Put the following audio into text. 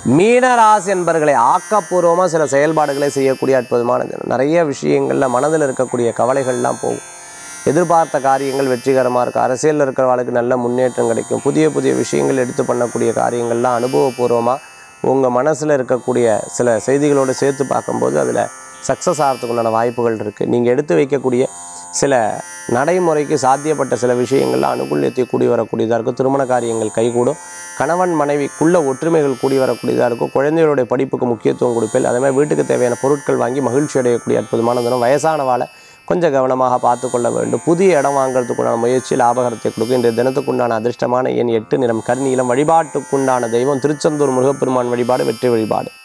மீனராசி என்பர்களை ஆக்கப்பூர்வமாக சில செயல்பாடுகளை செய்யக்கூடிய அற்புதமான தினம் நிறைய விஷயங்களில் மனதில் இருக்கக்கூடிய கவலைகள்லாம் போகும் எதிர்பார்த்த காரியங்கள் வெற்றிகரமாக இருக்கும் அரசியலில் இருக்கிறவங்களுக்கு நல்ல முன்னேற்றம் கிடைக்கும் புதிய புதிய விஷயங்கள் எடுத்து பண்ணக்கூடிய காரியங்கள்லாம் அனுபவபூர்வமாக உங்கள் மனசில் இருக்கக்கூடிய சில செய்திகளோடு சேர்த்து பார்க்கும்போது அதில் சக்ஸஸ் ஆகிறதுக்குண்டான வாய்ப்புகள் இருக்குது நீங்கள் எடுத்து வைக்கக்கூடிய சில நடைமுறைக்கு சாத்தியப்பட்ட சில விஷயங்கள்லாம் அனுகூல்யத்தை கூடி வரக்கூடியதாக இருக்கும் திருமண காரியங்கள் கைகூடும் கணவன் மனைவிக்குள்ள ஒற்றுமைகள் கூடி வரக்கூடியதாக இருக்கும் குழந்தைகளுடைய படிப்புக்கு முக்கியத்துவம் கொடுப்பேன் அதே மாதிரி வீட்டுக்கு தேவையான பொருட்கள் வாங்கி மகிழ்ச்சி அடையக்கூடிய அற்புதமான தினம் வயசானவாளை கொஞ்சம் கவனமாக பார்த்து கொள்ள வேண்டும் புதிய இடம் வாங்குறதுக்குண்டான முயற்சி லாபகரத்தை கொடுக்கும் இன்றைய தினத்துக்குண்டான அதிர்ஷ்டமான எண் எட்டு நிறம் கர்நீலம் வழிபாட்டுக்குண்டான தெய்வம் திருச்செந்தூர் முருகப்பெருமான் வழிபாடு வெற்றி வழிபாடு